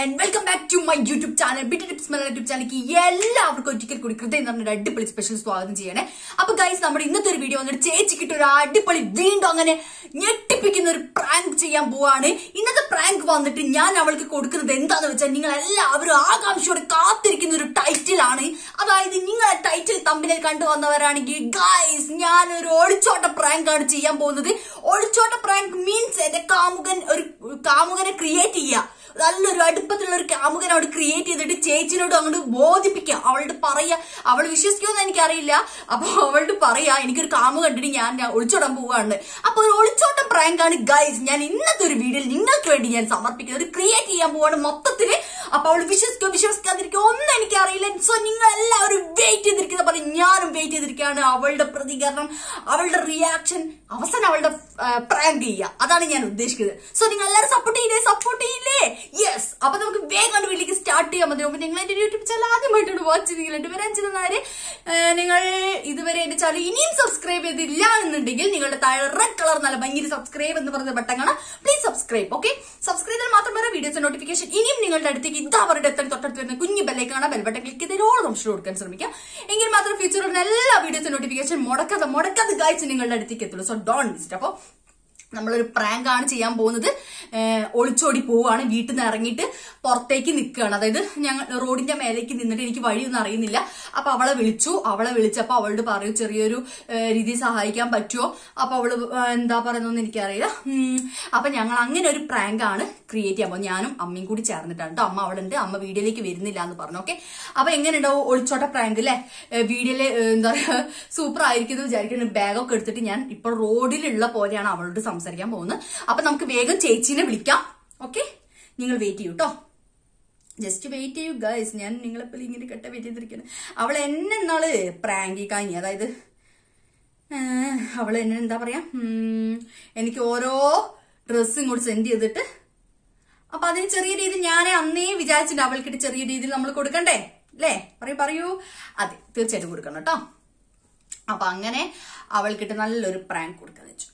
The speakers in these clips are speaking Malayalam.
And welcome back to my YouTube channel beauty tips Malayalam YouTube ചാനലിലേക്ക് എല്ലാവർക്കും ഒരിക്കൽ കൂടി കൃത്യം എന്ന് പറഞ്ഞൊരു അടിപൊളി സ്പെഷ്യൽ സ്വാഗതം ചെയ്യണേ അപ്പൊ ഗൈസ് നമ്മുടെ ഇന്നത്തെ ഒരു വീഡിയോ വന്നിട്ട് ചേച്ചിക്കിട്ട് ഒരു അടിപൊളി വീണ്ടും അങ്ങനെ ഞെട്ടിപ്പിക്കുന്ന ഒരു പ്രാങ്ക് ചെയ്യാൻ പോവാണ് ഇന്നത്തെ പ്രാങ്ക് വന്നിട്ട് ഞാൻ അവൾക്ക് കൊടുക്കുന്നത് എന്താന്ന് വെച്ചാൽ നിങ്ങൾ എല്ലാവരും ആകാംക്ഷയോടെ കാത്തിരിക്കുന്ന ഒരു ടൈറ്റിലാണ് അതായത് നിങ്ങളെ ടൈറ്റിൽ തമ്പിനെ കണ്ടു വന്നവരാണെങ്കിൽ ഗൈസ് ഞാൻ ഒരു ഒളിച്ചോട്ട പ്രാങ്ക് ആണ് ചെയ്യാൻ പോകുന്നത് ഒളിച്ചോട്ട പ്രാങ്ക് മീൻസ് എന്റെ കാമുകൻ ഒരു കാമുകനെ ക്രിയേറ്റ് ചെയ്യുക നല്ലൊരു അടുപ്പത്തിലുള്ള ഒരു കാമുകൻ അവിടെ ക്രിയേറ്റ് ചെയ്തിട്ട് ചേച്ചിനോട് അങ്ങോട്ട് ബോധിപ്പിക്കുക അവളോട് പറയാ അവൾ വിശ്വസിക്കുമെന്ന് എനിക്കറിയില്ല അപ്പൊ അവളോട് പറയാ എനിക്കൊരു കാമു കണ്ടിട്ട് ഞാൻ ഞാൻ ഒളിച്ചോടാൻ പോവാണ് അപ്പൊ ഒരു ഒളിച്ചോട്ടം പ്രാങ്ക് ആണ് ഗൈസ് ഞാൻ ഇന്നത്തെ ഒരു വീഡിയോയിൽ നിങ്ങൾക്ക് വേണ്ടി ഞാൻ സമർപ്പിക്കുന്നത് ഒരു ക്രിയേറ്റ് ചെയ്യാൻ പോവാണ് മൊത്തത്തില് അപ്പൊ അവൾ വിശ്വസിക്കോ വിശ്വസിക്കാതിരിക്കോ ഒന്നും എനിക്കറിയില്ല സോ നിങ്ങൾ എല്ലാവരും വെയിറ്റ് ചെയ്തിരിക്കുന്ന പോലെ ഞാനും വെയിറ്റ് ചെയ്തിരിക്കുകയാണ് അവളുടെ പ്രതികരണം അവളുടെ റിയാക്ഷൻ അവസാനം അവളുടെ പ്രാങ്ക് ചെയ്യുക അതാണ് ഞാൻ ഉദ്ദേശിക്കുന്നത് സോ നിങ്ങൾ എല്ലാവരും സപ്പോർട്ട് ചെയ്യില്ലേ സപ്പോർട്ട് ചെയ്യില്ലേ യെസ് അപ്പൊ നമുക്ക് വേഗം വീട്ടിലേക്ക് സ്റ്റാർട്ട് ചെയ്യാൻ മതി അപ്പൊ നിങ്ങൾ എന്റെ യൂട്യൂബ് ചാനൽ ആദ്യമായിട്ടാണ് വാച്ച് ചെയ്തിട്ടുണ്ട് വരാൻ ചെയ്യുന്നവര് നിങ്ങൾ ഇതുവരെ എന്റെ ചാനൽ ഇനിയും സബ്സ്ക്രൈബ് ചെയ്തില്ല എന്നുണ്ടെങ്കിൽ നിങ്ങളുടെ താഴെ റെഡ് കളർ നല്ല ഭയങ്കര സബ്സ്ക്രൈബ് എന്ന് പറഞ്ഞ ബട്ടൺ കാണാം പ്ലീസ് സബ്സ്ക്രൈബ് ഓക്കെ സബ്സ്ക്രൈബ് ചെയ്താൽ മാത്രം വരെ വീഡിയോസ് നോട്ടിഫിക്കേഷൻ ഇനിയും നിങ്ങളുടെ അടുത്തേക്ക് ഇതാ അവരുടെ എത്താൻ തൊട്ടടുത്ത് വരുന്ന കുഞ്ഞു ബെല്ലേക്കാണ് ബെൽ ബട്ടൺ ക്ലിക്ക് ചെയ്ത് ഓൾ ഓപ്ഷൻ കൊടുക്കാൻ ശ്രമിക്കാം എങ്കിൽ മാത്രം ഫ്യൂച്ചറിൽ എല്ലാ വീഡിയോസ് നോട്ടിഫിക്കേഷൻ മുടക്കാതെ മുടക്കാതെ ഗായ്സ് നിങ്ങളുടെ അടുത്തേക്ക് എത്തുള്ളൂ സോ ഡോൺ മിസ്റ്റ് അപ്പോൾ നമ്മളൊരു പ്രാങ്ക് ആണ് ചെയ്യാൻ പോകുന്നത് ഏഹ് ഒളിച്ചോടി പോവാണ് വീട്ടിൽ നിന്ന് ഇറങ്ങിയിട്ട് പുറത്തേക്ക് നിൽക്കുകയാണ് അതായത് ഞങ്ങൾ റോഡിന്റെ മേലേക്ക് നിന്നിട്ട് എനിക്ക് വഴിയൊന്നും അറിയുന്നില്ല അപ്പൊ അവളെ വിളിച്ചു അവളെ വിളിച്ചപ്പോ അവളോട് പറയൂ ചെറിയൊരു ഏഹ് രീതിയിൽ സഹായിക്കാൻ പറ്റുമോ അപ്പൊ അവള് ഏഹ് എന്താ പറയുന്നതെന്ന് എനിക്കറിയില്ല ഉം. അപ്പൊ ഞങ്ങൾ അങ്ങനെ ഒരു പ്രാങ്ക് ആണ് ക്രിയേറ്റ് ചെയ്യാൻ പോകുന്നത് ഞാനും അമ്മയും കൂടി ചേർന്നിട്ടാണ് കേട്ടോ അമ്മ അവിടെ ഉണ്ട് അമ്മ വീഡിയോയിലേക്ക് വരുന്നില്ല എന്ന് പറഞ്ഞു ഓക്കെ അപ്പൊ എങ്ങനെ ഉണ്ടാവും ഒളിച്ചോട്ട പ്രാങ്ക് അല്ലെ വീഡിയോയില് ഏഹ് എന്താ പറയാ സൂപ്പർ ആയിരിക്കും എന്ന് വിചാരിക്കുന്നു ബാഗൊക്കെ എടുത്തിട്ട് ഞാൻ ഇപ്പൊ റോഡിലുള്ള പോലെയാണ് അവളോട് സംസാരിക്കാൻ പോകുന്നത് അപ്പൊ നമുക്ക് വേഗം ചേച്ചീനെ വിളിക്കാം ഓക്കെ നിങ്ങൾ വെയിറ്റ് ചെയ്യൂ കേട്ടോ ജസ്റ്റ് വെയിറ്റ് ചെയ്യൂ ഗൈസ് ഞാൻ നിങ്ങളെപ്പോൾ ഇങ്ങനെ കെട്ട വെയിറ്റ് ചെയ്തിരിക്കുന്നത് അവൾ എന്നെ നാള് പ്രാങ്കി കഴിഞ്ഞു അതായത് ഏഹ്, അവൾ എന്നെ എന്താ പറയാ ഉം, എനിക്ക് ഓരോ ഡ്രസ്സ് ഇങ്ങോട്ട് സെൻഡ് ചെയ്തിട്ട് അപ്പൊ അതിന് ചെറിയ രീതിയിൽ ഞാൻ അന്നേ വിചാരിച്ചിട്ടുണ്ട് അവൾക്കിട്ട് ചെറിയ രീതിയിൽ നമ്മൾ കൊടുക്കണ്ടേ അല്ലേ പറയൂ പറയൂ അതെ തീർച്ചയായിട്ടും കൊടുക്കണം കേട്ടോ അപ്പൊ അങ്ങനെ അവൾക്കിട്ട് നല്ലൊരു പ്രാങ്ക് കൊടുക്കാന്ന് വെച്ചു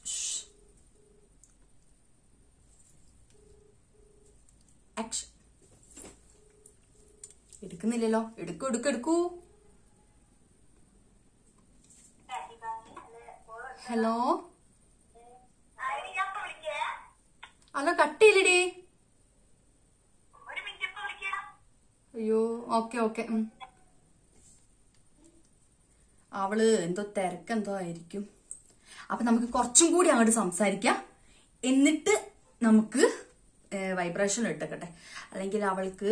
ആക്ഷൻ എടുക്കുന്നില്ലല്ലോ എടുക്കൂ എടുക്കൂ എടുക്കൂ ഹലോ ഹലോ കട്ട് ചെയ്യില്ലടി അയ്യോ ഓക്കെ ഓക്കെ അവള് എന്തോ തിരക്കെന്തോ ആയിരിക്കും അപ്പൊ നമുക്ക് കുറച്ചും കൂടി അങ്ങോട്ട് സംസാരിക്കാം എന്നിട്ട് നമുക്ക് വൈബ്രേഷൻ ഇട്ടേക്കട്ടെ അല്ലെങ്കിൽ അവൾക്ക്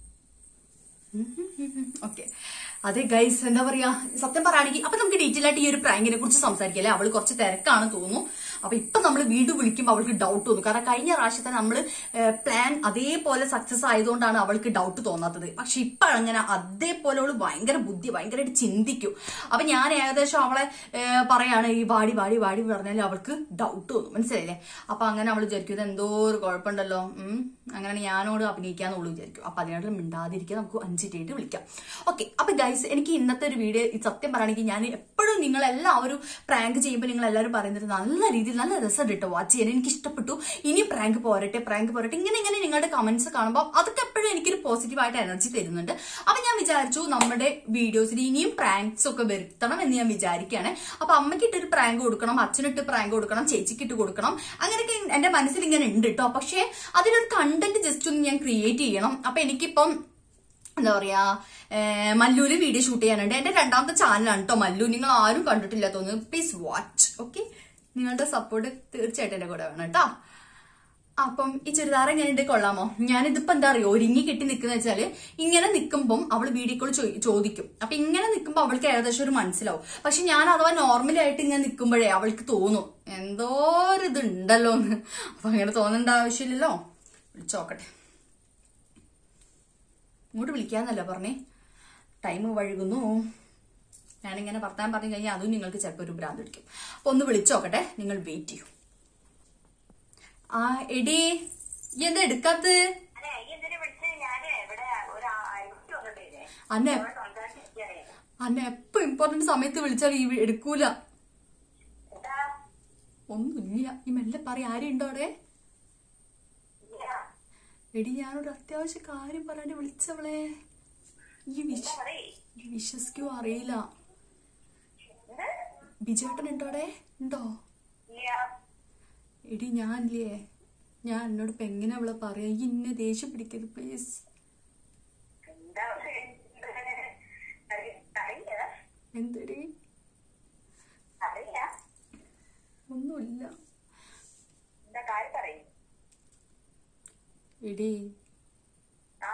ഓക്കെ അതെ ഗൈസ് എന്താ പറയാ സത്യം പറയുകയാണെങ്കിൽ അപ്പൊ നമുക്ക് ഡീറ്റെയിൽ ആയിട്ട് ഈ ഒരു പ്രാങ്കിനെ കുറിച്ച് സംസാരിക്കാം അല്ലെ അവള് കുറച്ച് തിരക്കാണ് തോന്നുന്നു അപ്പൊ ഇപ്പൊ നമ്മൾ വീണ്ടും വിളിക്കുമ്പോൾ അവൾക്ക് ഡൗട്ട് തോന്നും കാരണം കഴിഞ്ഞ പ്രാവശ്യത്തെ നമ്മൾ പ്ലാൻ അതേപോലെ സക്സസ് ആയതുകൊണ്ടാണ് അവൾക്ക് ഡൗട്ട് തോന്നാത്തത് പക്ഷെ ഇപ്പൊ അങ്ങനെ അതേപോലെ അവള് ഭയങ്കര ബുദ്ധി ഭയങ്കരമായിട്ട് ചിന്തിക്കും അപ്പൊ ഞാൻ ഏകദേശം അവളെ ഏഹ്, പറയാണ് ഈ വാടി വാടി വാടി പറഞ്ഞാൽ അവൾക്ക് ഡൗട്ട് തോന്നും മനസ്സിലായില്ലേ അപ്പൊ അങ്ങനെ അവൾ വിചാരിക്കും ഇത് എന്തോ ഒരു കുഴപ്പമുണ്ടല്ലോ ഉം അങ്ങനെ ഞാനോട് അഭിനയിക്കാന്നുള്ളൂ വിചാരിക്കും അപ്പൊ അതിനായിട്ട് മിണ്ടാതിരിക്കുക നമുക്ക് അഞ്ചിട്ടായിട്ട് വിളിക്കാം ഓക്കെ അപ്പൊ ഗൈസ് എനിക്ക് ഇന്നത്തെ ഒരു വീഡിയോ ഈ സത്യം പറയുകയാണെങ്കിൽ ഞാൻ എപ്പോഴും നിങ്ങൾ എല്ലാവരും പ്രാങ്ക് ചെയ്യുമ്പോൾ നിങ്ങൾ എല്ലാവരും പറയുന്നത് നല്ല രീതിയിൽ നല്ല രസം കേട്ടോ വാച്ച് ചെയ്യാൻ എനിക്ക് ഇഷ്ടപ്പെട്ടു ഇനി പ്രാങ്ക് പോരട്ടെ പ്രാങ്ക് പോരട്ടെ ഇങ്ങനെ ഇങ്ങനെ നിങ്ങളുടെ കമന്റ്സ് കാണുമ്പോൾ അതൊക്കെ എപ്പോഴും എനിക്കൊരു പോസിറ്റീവായിട്ട് എനർജി തരുന്നുണ്ട് അപ്പൊ ഞാൻ വിചാരിച്ചു നമ്മുടെ വീഡിയോസിൽ ഇനിയും പ്രാങ്ക്സ് ഒക്കെ വരുത്തണം എന്ന് ഞാൻ വിചാരിക്കുകയാണ് അപ്പൊ അമ്മയ്ക്കിട്ട് ഒരു പ്രാങ്ക് കൊടുക്കണം അച്ഛനിട്ട് പ്രാങ്ക് കൊടുക്കണം ചേച്ചിക്കിട്ട് കൊടുക്കണം അങ്ങനെയൊക്കെ എന്റെ മനസ്സിൽ ഇങ്ങനെ ഉണ്ട് കേട്ടോ പക്ഷേ അതിനൊരു കണ്ടന്റ് ജസ്റ്റ് ഒന്ന് ഞാൻ ക്രിയേറ്റ് ചെയ്യണം അപ്പൊ എനിക്കിപ്പം എന്താ പറയാ ഏഹ് മല്ലൂര് വീഡിയോ ഷൂട്ട് ചെയ്യാനുണ്ട് എന്റെ രണ്ടാമത്തെ ചാനലാണ് കേട്ടോ മല്ലു നിങ്ങൾ ആരും കണ്ടിട്ടില്ല തോന്നുന്നു പ്ലീസ് വാച്ച് ഓക്കെ നിങ്ങളുടെ സപ്പോർട്ട് തീർച്ചയായിട്ടും എന്റെ കൂടെ വേണം കേട്ടോ അപ്പം ഈ ചുരിദാർ എങ്ങനെയുണ്ട് കൊള്ളാമോ ഞാനിതിപ്പോ എന്താ അറിയോ ഒരുങ്ങി കെട്ടി നിൽക്കുന്ന വെച്ചാല് ഇങ്ങനെ നിൽക്കുമ്പം അവൾ വീഡിയോ കോൾ ചോദിക്കും അപ്പൊ ഇങ്ങനെ നിൽക്കുമ്പോൾ അവൾക്ക് ഏകദേശം ഒരു മനസ്സിലാവും പക്ഷെ ഞാൻ അഥവാ നോർമലി ആയിട്ട് ഇങ്ങനെ നിൽക്കുമ്പോഴേ അവൾക്ക് തോന്നും എന്തോ ഒരു ഇതുണ്ടല്ലോ എന്ന് അപ്പൊ അങ്ങനെ തോന്നേണ്ട ആവശ്യമില്ലല്ലോ വിളിച്ചോക്കട്ടെ ഇങ്ങോട്ട് വിളിക്കാന്നല്ല പറഞ്ഞേ ടൈം വഴുകുന്നു ഞാനിങ്ങനെ വർത്താൻ പറഞ്ഞു കഴിഞ്ഞാൽ അതും നിങ്ങൾക്ക് ചിലപ്പോൾ ഒരു ഭ്രാന്ത് പിടിക്കും അപ്പൊ ഒന്ന് വിളിച്ചോക്കട്ടെ നിങ്ങൾ വെയിറ്റ് ചെയ്യൂ ആ എടി ഈ എന്താ എടുക്കാത്ത അതെ ഈ എന്തിനാ വിളിച്ചത് ഞാന് ഇവിടെ ഒരു അയൽക്കുട്ടി വന്നിട്ടേ അന്നെ അവിടെ സംസാരിച്ചിരിക്കുകയാണ് അന്നെ എപ്പോ ഇമ്പോർട്ടന്റ് സമയത്ത് വിളിച്ചാൽ ഈ എടുക്കൂല എന്താ ഒന്നുമില്ല ഈ മെല്ലെ പറ ആരും ഉണ്ടോ അവിടെ ഇല്ല എടി ഞാനൊരു അത്യാവശ്യ കാര്യം പറയാണ്ട് വിളിച്ചവളെ ഈ വിശ എന്താ പറയ് ഈ വിശ്വസിക്കോ അറിയില്ല എന്ത് ബിജേട്ടൻ ഉണ്ടോടെ ഉണ്ടോ ഇല്ല എടി ഞാനില്ലേ ഞാൻ എന്നോട് ഇപ്പൊ എങ്ങനെ അവളെ പറയാ ഈ ഇന്നെ ദേഷ്യം പിടിക്കരുത് പ്ലീസ് എന്താ അറിയില്ല എന്തെടി അറിയില്ല ഒന്നുമില്ല എന്താ കാര്യം പറയും എടി ആ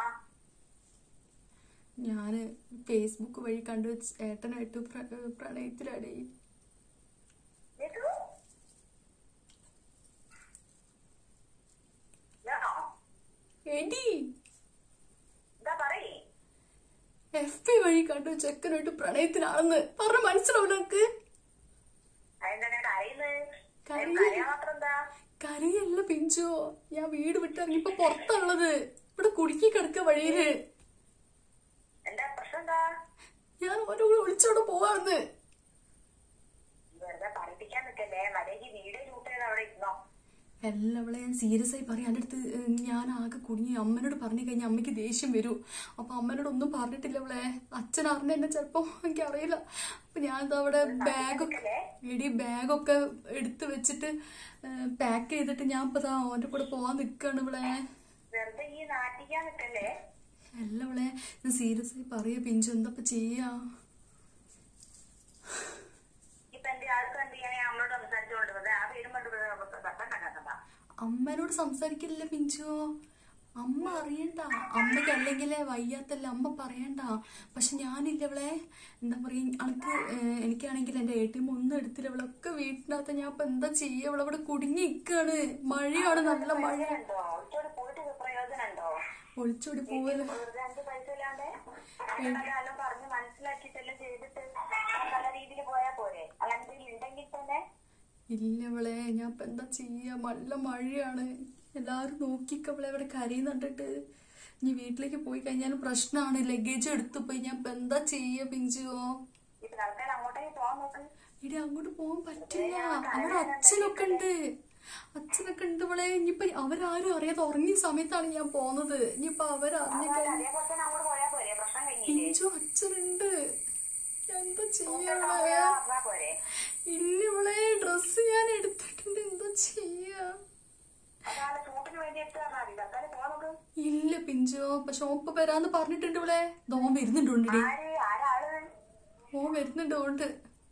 ഞാന് ഫേസ്ബുക്ക് വഴി കണ്ടു ഏട്ടനായിട്ട് പ്ര- പ്രണയത്തിലാടേ കേട്ടു ഞാനോ എടി എന്താ പറയ് എഫ് ബി വഴി കണ്ടു ചെക്കനായിട്ട് പ്രണയത്തിലാണെന്ന് പറഞ്ഞ മനസ്സിലാവും നിനക്ക് അതെന്താ കരയുന്നത് കരയില്ല. കരയാൻ മാത്രം എന്താ കരയല്ല പിഞ്ചോ ഞാൻ വീട് വിട്ടിറങ്ങി ഇപ്പൊ പുറത്താണുള്ളത് ഇവിടെ കുടുക്കി കിടക്ക വഴിയില് എന്താ പ്രശ്നം എന്താ ഞാൻ ഓരോ ഒളിച്ചോടെ പോവാന്ന് വെറുതെ പറയിപ്പിക്കാൻ നിൽക്കല്ലേ മര്യാദക്ക് വീട് ഷൂട്ട് ചെയ്ത് അവിടെ ഇരുന്നോ എല്ലാം അവളെ ഞാൻ സീരിയസ് ആയി പറയാം എൻ്റെ അടുത്ത് ഏഹ്, ഞാൻ ആകെ കുടുങ്ങി അമ്മനോട് പറഞ്ഞു കഴിഞ്ഞാൽ അമ്മയ്ക്ക് ദേഷ്യം വരൂ അപ്പൊ അമ്മനോട് ഒന്നും പറഞ്ഞിട്ടില്ല അവളെ അച്ഛൻ അറിഞ്ഞ എന്നെ ചിലപ്പോ എനിക്ക് അറിയില്ല അപ്പൊ ഞാൻ ഇതാ അവിടെ ബാഗൊക്കെ എടി ബാഗൊക്കെ എടുത്ത് വെച്ചിട്ട് പാക്ക് ചെയ്തിട്ട് ഞാൻ ഇപ്പൊ ദാ അവന്റെ കൂടെ പോവാൻ നിക്കാണ് ഇവിടെ വെറുതെ ഈ നാട്ടിക്കാൻ നിൽക്കല്ലേ അല്ല അവളെ ഞാൻ സീരിയസ് ആയി പറയാ പിഞ്ചു എന്താ ഇപ്പൊ ചെയ്യാ ഇപ്പൊ എന്റെ ആൾക്കും എന്ത് ചെയ്യാൻ നമ്മളോട് സംസാരിച്ചുകൊണ്ടിരുന്നത് ആ വീടും കൊണ്ട് കട്ടം കണ്ടാക്കണ്ട അമ്മനോട് സംസാരിക്കില്ല പിഞ്ചു അമ്മ അറിയണ്ട അമ്മയ്ക്ക് അല്ലെങ്കിൽ വയ്യാത്തല്ല അമ്മ പറയണ്ട പക്ഷെ ഞാനില്ല അവളെ എന്താ പറയാ അനക്ക് ഏഹ്, എനിക്കാണെങ്കിൽ എന്റെ എ ടി എം ഒന്നും എടുത്തില്ല അവളൊക്കെ വീട്ടിനകത്ത് ഞാൻ ഇപ്പൊ എന്താ ചെയ്യാ അവളവിടെ കുടുങ്ങി നിക്കാണ് മഴയാണ് നല്ല മഴ ഉണ്ടോ ഒളിച്ചോട് പോയിട്ട് പ്രയോജനമുണ്ടോ ഒളിച്ചോടി പോവല് വെറുതെ അഞ്ച് പൈസ ഇല്ലാണ്ട് എല്ലാം പറഞ്ഞ് മനസ്സിലാക്കിയിട്ടെല്ലാം ചെയ്തിട്ട് നല്ല രീതിയിൽ പോയാ പോരെ അങ്ങനെ എന്തെങ്കിലും ഉണ്ടെങ്കിൽ തന്നെ ഇല്ല അവളെ ഞാൻ ഇപ്പൊ എന്താ ചെയ്യാ നല്ല മഴയാണ് എല്ലാരും നോക്കിക്ക അവളെ അവിടെ കരയുന്നുണ്ടിട്ട് ഇനി വീട്ടിലേക്ക് പോയി കഴിഞ്ഞാൽ പ്രശ്നമാണ് ലഗേജ് എടുത്തു പോയി ഞാൻ ഇപ്പൊ എന്താ ചെയ്യാ പിഞ്ചുവോ ഇപ്പൊ തൽക്കാലം അങ്ങോട്ടേക്ക് പോകാൻ നോക്ക് ഇടി അങ്ങോട്ട് പോകാൻ പറ്റില്ല അവിടെ അച്ഛനൊക്കെ ഉണ്ട് അച്ഛനൊക്കെ ഉണ്ട് ഇവളെ ഇനിയിപ്പൊ അവരാരും അറിയാതെ ഉറങ്ങിയ സമയത്താണ് ഞാൻ പോന്നത് ഇനിയിപ്പൊ അവരറിഞ്ഞ കഴിഞ്ഞ അതേപോലെ തന്നെ അങ്ങോട്ട് പോയാ പോരെ പ്രശ്നം കഴിഞ്ഞില്ലേ പിഞ്ചു അച്ഛനുണ്ട് എന്താ ചെയ്യവളെ പറഞ്ഞാ പോരെ ഇല്ല ഇവളെ ഡ്രസ് ഞാൻ എടുത്തിട്ടുണ്ട് എന്താ ചെയ്യാ അതാണ് ഷൂട്ടിന് വേണ്ടി എടുത്ത് പറഞ്ഞാൽ മതി തൽക്കാലം പോകാൻ നോക്ക് ഇല്ല പിഞ്ചോ പക്ഷെ ഓപ്പ വരാന്ന് പറഞ്ഞിട്ടുണ്ട് ഇവളെ ദോൻ വരുന്നുണ്ട് ഉണ്ടെടി ആര് ആരാള് ഓൻ വരുന്നുണ്ട് ഉണ്ട്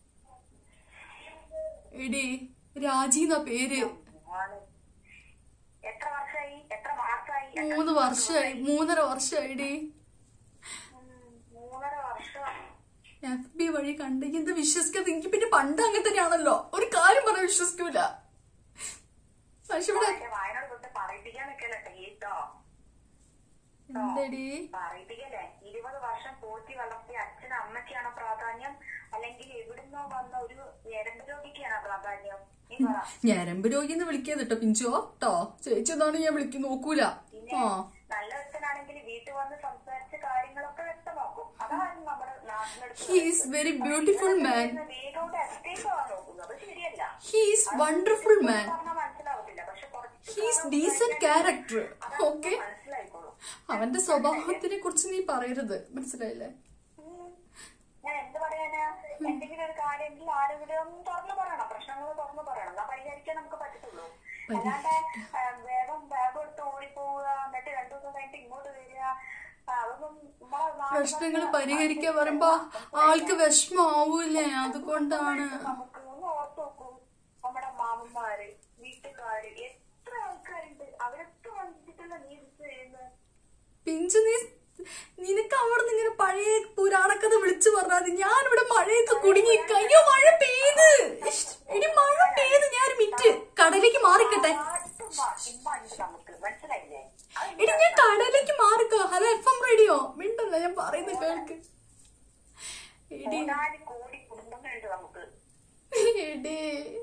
എടി രാജി എന്നാ പേര് ആണ്. എത്ര വർഷമായി എത്ര മാസമായി എത്ര മൂന്ന് വർഷമായി മൂന്നര വർഷമായിടി ഉം, മൂന്നര വർഷം എഫ് ബി വഴി കണ്ട് ഇത് വിശ്വസിക്കാതെ എനിക്ക് പിന്നെ പണ്ട് അങ്ങനെ തന്നെയാണല്ലോ ഒരു കാര്യം പറയാൻ വിശ്വസിക്കൂല പക്ഷെ ഇവിടെ എന്റെ വായനോട് തൊട്ട് പറയിപ്പിക്കാൻ നിൽക്കല്ലേ കേട്ടോ എന്തടി പറയിപ്പിക്കല്ലേ ഇരുപത് വർഷം പോറ്റി വളർത്തിയ അച്ഛനും അമ്മയ്ക്കാണോ പ്രാധാന്യം അല്ലെങ്കിൽ എവിടുന്നോ വന്ന ഒരു ഞരമ്പ് രോഗിക്കാണോ പ്രാധാന്യം നീ പറ ഞരമ്പ് രോഗി എന്ന് വിളിക്കാതെ കേട്ടോ പിഞ്ചോ കേട്ടോ ചേച്ചി എന്നാണ് ഞാൻ വിളിക്കും നോക്കൂല പിന്നെ ആ നല്ല വ്യക്തനാണെങ്കിൽ വീട്ടിൽ വന്ന് സംസാരിച്ച കാര്യങ്ങളൊക്കെ വ്യക്തമാക്കും അതാണ് നമ്മുടെ നാട്ടിലെടുത്ത് he is very beautiful man വീടോട് എസ്കേപ്പ് ആവാൻ നോക്കുന്നത് അത് ശരിയല്ല ഹി ഈസ് വണ്ടർഫുൾ മാൻ പറഞ്ഞാൽ മനസ്സിലാവത്തില്ല പക്ഷെ കുറച്ച് he is decent character okay മനസ്സിലായിക്കോളും അവന്റെ സ്വഭാവത്തിനെ കുറിച്ച് നീ പറയരുത് മനസ്സിലായില്ലേ ഉം. ഞാൻ എന്ത് പറയാനാ എന്തെങ്കിലും ഒരു കാര്യമെങ്കിൽ ആരെങ്കിലും തുറന്നു പറയണം പ്രശ്നങ്ങൾ തുറന്നു പറയണം എന്നാ പരിഹരിക്കാൻ നമുക്ക് പറ്റത്തുള്ളൂ അല്ലാണ്ട് ആ, വേഗം ബാഗ് എടുത്ത് ഓടിപ്പോവുക എന്നിട്ട് രണ്ടു ദിവസം കഴിഞ്ഞിട്ട് ഇങ്ങോട്ട് വരിക ആ, അതൊന്നും നമ്മളെ നാട്ടിൽ പ്രശ്നങ്ങൾ പരിഹരിക്കാൻ പറയുമ്പോ ആൾക്ക് വിഷമാവൂലേ അതുകൊണ്ടാണ് നമുക്ക് ഒന്ന് ഓർത്ത് നോക്കൂ നമ്മുടെ മാമന്മാര് വീട്ടുകാര് എത്ര ആൾക്കാരുണ്ട് അവരൊക്കെ വന്നിട്ടല്ല നീ ഇത് ചെയ്യുന്നത് പിഞ്ചു നീ നിനക്ക് അവിടെ നിന്ന് ഇങ്ങനെ പഴയ പുരാണക്കഥ വിളിച്ചു പറഞ്ഞാൽ മതി ഞാനിവിടെ മഴയത്ത് കുടുങ്ങി അയ്യോ മഴ പെയ്ത് ഇഷ്, എടി മഴ പെയ്ത് ഞാൻ മിറ്റ് കടലേക്ക് മാറിക്കട്ടെ പാട്ടും പാ- ഇമ്മ ഉണ്ട് നമുക്ക് മനസ്സിലായില്ലേ അത് എടി ഞാൻ കടലേക്ക് മാറിക്കോ ഹലോ എഫ് എം റേഡിയോ മിണ്ടല്ല ഞാൻ പറയുന്ന കേൾക്ക് എടി മൂന്നാല് കോടി കുടുംബങ്ങളുണ്ട് നമുക്ക് എടി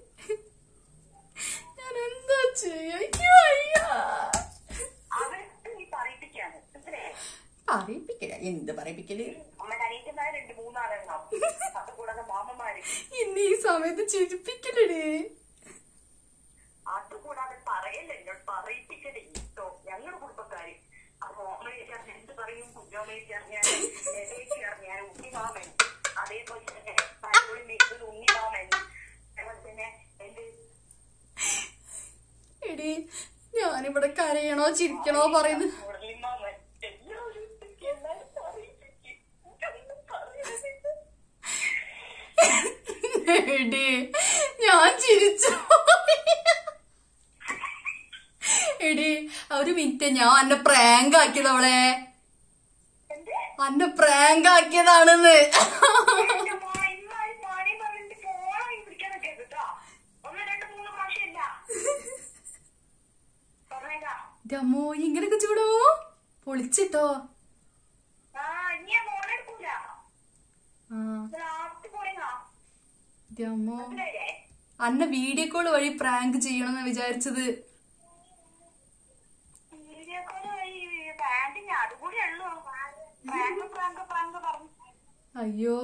ഞാൻ എന്താ ചെയ്യാ അയ്യോ അയ്യോ അവർക്ക് നീ പറയിപ്പിക്കാണ് മനസ്സിലായേ പറയിപ്പിക്കല എന്ത് പറയിപ്പിക്കല് അമ്മയുടെ അനിയത്തിമാര് രണ്ട് മൂന്നാളെണ്ണം അതുകൂടാതെ മാമന്മാര് ഇന്ന് ഈ സമയത്ത് ചിരിപ്പിക്കലടി അതുകൂടാതെ പറയല്ലേ എന്നോട് പറയിപ്പിക്കലേ കേട്ടോ ഞങ്ങളുടെ കുടുംബക്കാര് ചേച്ചി അറിഞ്ഞാൽ ചേച്ചി അറിഞ്ഞാൽ ഉണ്ണിമാമൻ അതേപോലെ തന്നെ പലപ്പോഴും നിൽക്കുന്ന ഉണ്ണിമാമൻ അതുപോലെ തന്നെ എന്റെ എടി ഞാനിവിടെ കരയണോ ചിരിക്കണോ പറയുന്നത് മുരളിമാമൻ എല്ലാവരും എല്ലാവരും അറിയിപ്പിക്കും ഇതൊന്നും പറയരുത് എടി ഞാൻ ചിരിച്ചു എടി ഒരു മിനിറ്റ് ഞാൻ അന്നെ പ്രാങ്ക് ആക്കിയത് അവളെ എന്ത് അന്നെ പ്രാങ്ക് ആക്കിയതാണെന്ന് എന്റെ മോൻ ഇന്നായി പാടി പറഞ്ഞിട്ട് ഫോണായി പിടിക്കാനൊക്കെ കേട്ടോ ഒന്ന് രണ്ട് മൂന്ന് പ്രാവശ്യം ഇല്ല പറഞ്ഞേക്കാം അമ്മോ ഇങ്ങനൊക്കെ ചൂടോ പൊളിച്ചിട്ടോ ആ ഇനി ഞാൻ ഫോൺ എടുക്കൂല ആ ലാസ്റ്റ് പോയിങ്ങാ അമ്മോ മനസ്സിലായില്ലേ അന്നെ വീഡിയോ കോൾ വഴി പ്രാങ്ക് ചെയ്യണമെന്ന് വിചാരിച്ചത് വീഡിയോ കോൾ വഴി പാന്റ് ഞാൻ അതുകൂടി ഉള്ളൂ പ്രാങ്ക് പ്രാങ്ക് പ്രാങ്ക് പറഞ്ഞു അയ്യോ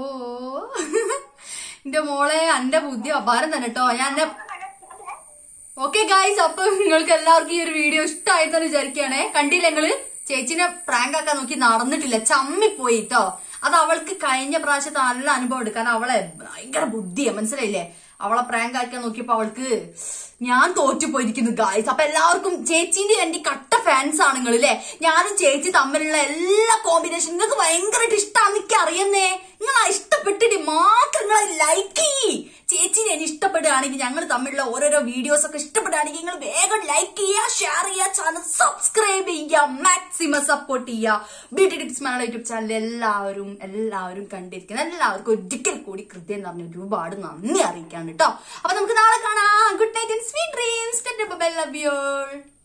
എന്റെ മോളെ അന്റെ ബുദ്ധി അപാരം തന്നെ കേട്ടോ ഞാൻ എന്നെ ഓക്കെ ഗായ്സ് അപ്പൊ നിങ്ങൾക്ക് എല്ലാവർക്കും ഈ ഒരു വീഡിയോ ഇഷ്ടമായിട്ടെന്ന് വിചാരിക്കുകയാണേ കണ്ടില്ല നിങ്ങള് ചേച്ചിനെ പ്രാങ്ക് ആക്കാൻ നോക്കി നടന്നിട്ടില്ല ചമ്മിപ്പോയി ട്ടോ അത് അവൾക്ക് കഴിഞ്ഞ പ്രാവശ്യത്തെ നല്ല അനുഭവം ഉണ്ട് കാരണം അവളെ ഭയങ്കര ബുദ്ധിയാ മനസ്സിലായില്ലേ അവളെ പ്രാങ്ക് ആക്കാൻ നോക്കിയപ്പോ അവൾക്ക് ഞാൻ തോറ്റുപോയിരിക്കുന്നു ഗായ്സ് അപ്പൊ എല്ലാവർക്കും ചേച്ചിന്റെ എന്റെ കട്ട ഫാൻസ് ആണ് നിങ്ങൾ അല്ലേ ഞാനും ചേച്ചി തമ്മിലുള്ള എല്ലാ കോമ്പിനേഷൻ നിങ്ങൾക്ക് ഭയങ്കരമായിട്ട് ഇഷ്ടമാണെന്ന് എനിക്ക് അറിയുന്നേ നിങ്ങൾ ആ ഇഷ്ടപ്പെട്ടിട്ട് മാത്രം നിങ്ങൾ ലൈക്ക് ചെയ്യ് ചേച്ചിനെ എന്നെ ഇഷ്ടപ്പെടുകയാണെങ്കിൽ ഞങ്ങൾ തമ്മിലുള്ള ഓരോരോ വീഡിയോസ് ഒക്കെ ഇഷ്ടപ്പെടുകയാണെങ്കിൽ നിങ്ങൾ വേഗം ലൈക്ക് ചെയ്യുക ഷെയർ ചെയ്യുക ചാനൽ സബ്സ്ക്രൈബ് ചെയ്യുക മാക്സിമം സപ്പോർട്ട് ചെയ്യുക beauty tips Malayalam YouTube channel എല്ലാവരും എല്ലാവരും കണ്ടിരിക്കുന്ന എല്ലാവർക്കും ഒരിക്കൽ കൂടി കൃത്യം പറഞ്ഞ ഒരുപാട് നന്ദി അറിയിക്കാണ് കേട്ടോ അപ്പൊ നമുക്ക് നാളെ കാണാം good night and sweet dreams love U